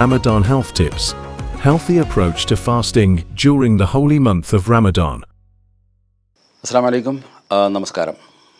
Ramadan Health Tips Healthy approach to fasting during the holy month of Ramadan. അസ്സാം വലൈക്കും നമസ്കാരം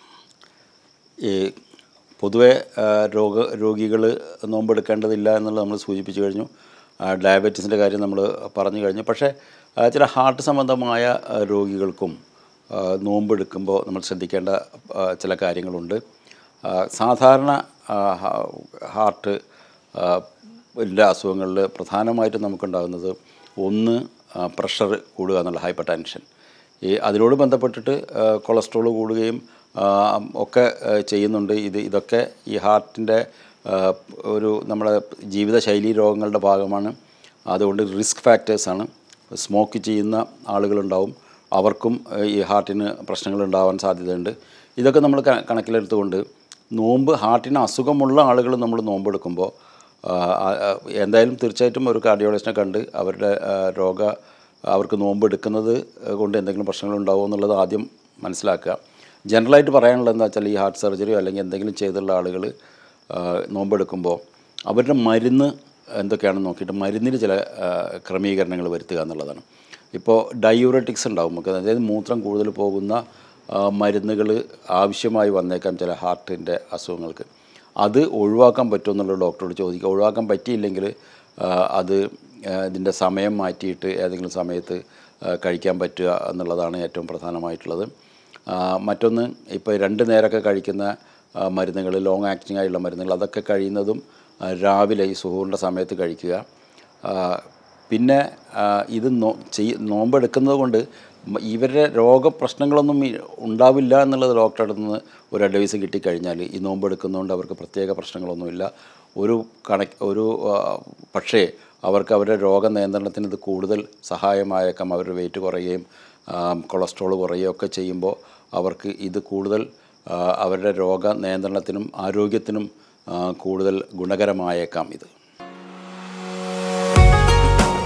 ഈ പൊതുവെ ആ, രോഗ രോഗികൾ നോമ്പെടുക്കേണ്ടതില്ല എന്നുള്ളത് നമ്മൾ സൂചിപ്പിച്ചു കഴിഞ്ഞു ആ, ഡയബറ്റീസിൻ്റെ കാര്യം നമ്മൾ പറഞ്ഞു കഴിഞ്ഞു പക്ഷേ ആ, ചില ഹാർട്ട് സംബന്ധമായ ആ, രോഗികൾക്കും ആ, നോമ്പെടുക്കുമ്പോൾ നമ്മൾ ശ്രദ്ധിക്കേണ്ട ആ, ചില കാര്യങ്ങളുണ്ട് ആ, സാധാരണ ആ, ഹാ- ഹാർട്ട് ആ, എല്ലാ അസുഖങ്ങളിൽ പ്രധാനമായിട്ടും നമുക്കുണ്ടാകുന്നത് ഒന്ന് പ്രഷർ കൂടുക എന്നുള്ള ഹൈപ്പർ ടെൻഷൻ ഈ അതിനോട് ബന്ധപ്പെട്ടിട്ട് ആ, കൊളസ്ട്രോൾ കൂടുകയും ആ, ഒക്കെ ആ, ചെയ്യുന്നുണ്ട് ഇത് ഇതൊക്കെ ഈ ഹാർട്ടിൻ്റെ ആ, ഒരു നമ്മുടെ ജീവിതശൈലി രോഗങ്ങളുടെ ഭാഗമാണ് അതുകൊണ്ട് റിസ്ക് ഫാക്ടേഴ്സാണ് സ്മോക്ക് ചെയ്യുന്ന ആളുകളുണ്ടാവും അവർക്കും ആ, ഈ ഹാർട്ടിന് പ്രശ്നങ്ങൾ ഉണ്ടാവാൻ സാധ്യതയുണ്ട് ഇതൊക്കെ നമ്മൾ ക- കണക്കിലെടുത്തുകൊണ്ട് നോമ്പ് ഹാർട്ടിന് അസുഖമുള്ള ആളുകൾ നമ്മൾ നോമ്പെടുക്കുമ്പോൾ ആ, ആ, എന്തായാലും തീർച്ചയായിട്ടും ഒരു കാർഡിയോളജിസ്റ്റിനെ കണ്ട് അവരുടെ ആ, രോഗ അവർക്ക് നോമ്പ് എടുക്കുന്നത് കൊണ്ട് എന്തെങ്കിലും പ്രശ്നങ്ങൾ ഉണ്ടാവുമോ എന്നുള്ളത് ആദ്യം മനസ്സിലാക്കുക ജനറലായിട്ട് പറയാനുള്ളത് എന്താ വെച്ചാൽ ഈ ഹാർട്ട് സർജറിയോ അല്ലെങ്കിൽ എന്തെങ്കിലും ചെയ്തുള്ള ആളുകൾ നോമ്പെടുക്കുമ്പോൾ അവരുടെ മരുന്ന് എന്തൊക്കെയാണെന്ന് നോക്കിയിട്ട് മരുന്നിൽ ചില ആ, ക്രമീകരണങ്ങൾ വരുത്തുക എന്നുള്ളതാണ് ഇപ്പോൾ ഡയൂററ്റിക്സ് ഉണ്ടാവും നമുക്ക് അതായത് മൂത്രം കൂടുതൽ പോകുന്ന മരുന്നുകൾ ആവശ്യമായി വന്നേക്കാം ചില ഹാർട്ടിൻ്റെ അസുഖങ്ങൾക്ക് അത് ഒഴിവാക്കാൻ പറ്റുമോ എന്നുള്ളത് ഡോക്ടറോട് ചോദിക്കുക ഒഴിവാക്കാൻ പറ്റിയില്ലെങ്കിൽ ആ, അത് ആ, ഇതിൻ്റെ സമയം മാറ്റിയിട്ട് ഏതെങ്കിലും സമയത്ത് ആ, കഴിക്കാൻ പറ്റുക എന്നുള്ളതാണ് ഏറ്റവും പ്രധാനമായിട്ടുള്ളത് ആ, മറ്റൊന്ന് ഇപ്പോൾ രണ്ട് നേരമൊക്കെ കഴിക്കുന്ന മരുന്നുകൾ ലോങ് ആക്ടിങ് ആയിട്ടുള്ള മരുന്നുകൾ അതൊക്കെ കഴിയുന്നതും ആ, രാവിലെ ഈ സുഹൂറിൻ്റെ സമയത്ത് കഴിക്കുക ആ, പിന്നെ ആ, ഇത് നോ ചെയ് നോമ്പെടുക്കുന്നത് കൊണ്ട് മ- ഇവരുടെ രോഗപ്രശ്നങ്ങളൊന്നും ഈ ഉണ്ടാവില്ല എന്നുള്ളത് ഡോക്ടറുടെ അടുത്ത് നിന്ന് ഒരു അഡ്വൈസ് കിട്ടിക്കഴിഞ്ഞാൽ ഈ നോമ്പെടുക്കുന്നതുകൊണ്ട് അവർക്ക് പ്രത്യേക പ്രശ്നങ്ങളൊന്നുമില്ല ഒരു കണക്ക് ഒരു ആ, പക്ഷേ അവർക്ക് അവരുടെ രോഗനിയന്ത്രണത്തിന് ഇത് കൂടുതൽ സഹായമായേക്കാം അവരുടെ വെയിറ്റ് കുറയുകയും കൊളസ്ട്രോൾ കുറയുകയും ഒക്കെ ചെയ്യുമ്പോൾ അവർക്ക് ഇത് കൂടുതൽ ആ, അവരുടെ രോഗ നിയന്ത്രണത്തിനും ആരോഗ്യത്തിനും ആ, കൂടുതൽ ഗുണകരമായേക്കാം ഇത്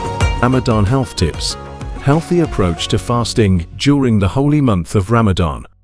Ramadan Health Tips Healthy approach to fasting during the holy month of Ramadan.